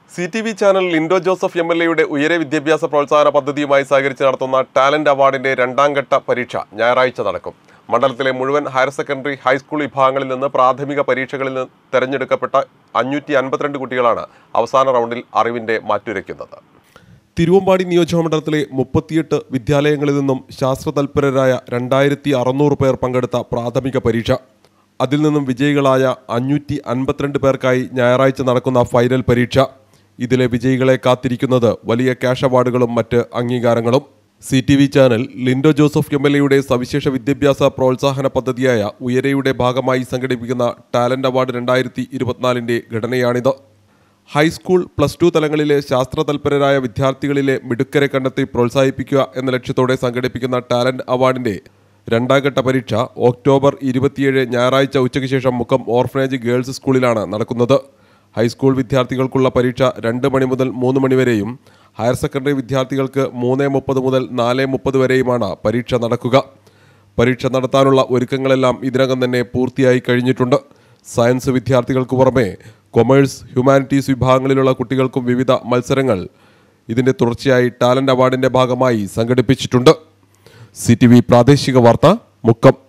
C T V channel Lindo Joseph M L എയുടെ ഉയരെ വിദ്യാഭ്യാസ പ്രോത്സാഹന പദ്ധതിയുമായി സഹകരിച്ച് നടത്തുന്ന ടാലന്റ് അവാർഡിന്റെ രണ്ടാം ഘട്ട പരീക്ഷ ഞായറാഴ്ച നടക്കും മണ്ഡലത്തിലെ മുഴുവൻ ഹയർ സെക്കൻഡറി ഹൈസ്കൂൾ വിഭാഗങ്ങളിൽ നിന്ന് പ്രാഥമിക പരീക്ഷകളിൽ നിന്ന് തെരഞ്ഞെടുക്കപ്പെട്ട അഞ്ഞൂറ്റി അൻപത്തിരണ്ട് കുട്ടികളാണ് അവസാന റൗണ്ടിൽ അറിവിന്റെ മാറ്റുരയ്ക്കുന്നത് തിരുവമ്പാടി നിയോജകമണ്ഡലത്തിലെ മുപ്പത്തിയെട്ട് വിദ്യാലയങ്ങളിൽ നിന്നും ശാസ്ത്രതൽപരരായ രണ്ടായിരത്തി അറുന്നൂറ് പേർ പങ്കെടുത്ത പ്രാഥമിക പരീക്ഷ അതിൽ നിന്നും വിജയികളായ അഞ്ഞൂറ്റി അൻപത്തിരണ്ട് പേർക്കായി ഞായറാഴ്ച നടക്കുന്ന ഫൈനൽ പരീക്ഷ ഇതിലെ വിജയികളെ കാത്തിരിക്കുന്നത് വലിയ ക്യാഷ് അവാർഡുകളും മറ്റ് അംഗീകാരങ്ങളും C T V channel Lindo Joseph M L എയുടെ സവിശേഷ വിദ്യാഭ്യാസ പ്രോത്സാഹന പദ്ധതിയായ ഉയരയുടെ ഭാഗമായി സംഘടിപ്പിക്കുന്ന ടാലന്റ് അവാർഡ് രണ്ടായിരത്തി ഇരുപത്തിനാലിൻ്റെ ഘടനയാണിത് ഹൈസ്കൂൾ പ്ലസ് ടു തലങ്ങളിലെ ശാസ്ത്രതൽപരരായ വിദ്യാർത്ഥികളിലെ മിടുക്കരെ കണ്ടെത്തി പ്രോത്സാഹിപ്പിക്കുക എന്ന ലക്ഷ്യത്തോടെ സംഘടിപ്പിക്കുന്ന ടാലന്റ് അവാർഡിന്റെ രണ്ടാം ഘട്ട പരീക്ഷ ഒക്ടോബർ ഇരുപത്തിയേഴ് ഞായറാഴ്ച ഉച്ചയ്ക്ക് ശേഷം മുക്കം ഓർഫനേജ് ഗേൾസ് സ്കൂളിലാണ് നടക്കുന്നത് ഹൈസ്കൂൾ വിദ്യാർത്ഥികൾക്കുള്ള പരീക്ഷ രണ്ട് മണി മുതൽ മൂന്ന് മണി വരെയും ഹയർ സെക്കൻഡറി വിദ്യാർത്ഥികൾക്ക് മൂന്ന് മുപ്പത് മുതൽ നാല് മുപ്പത് വരെയുമാണ് പരീക്ഷ നടക്കുക പരീക്ഷ നടത്താനുള്ള ഒരുക്കങ്ങളെല്ലാം ഇതിനകം തന്നെ പൂർത്തിയായി കഴിഞ്ഞിട്ടുണ്ട് സയൻസ് വിദ്യാർത്ഥികൾക്ക് പുറമെ കൊമേഴ്സ് ഹ്യൂമാനിറ്റീസ് വിഭാഗങ്ങളിലുള്ള കുട്ടികൾക്കും വിവിധ മത്സരങ്ങൾ ഇതിന്റെ തുടർച്ചയായി ടാലന്റ് അവാർഡിന്റെ ഭാഗമായി സംഘടിപ്പിച്ചിട്ടുണ്ട് സി പ്രാദേശിക വാർത്ത മുക്കം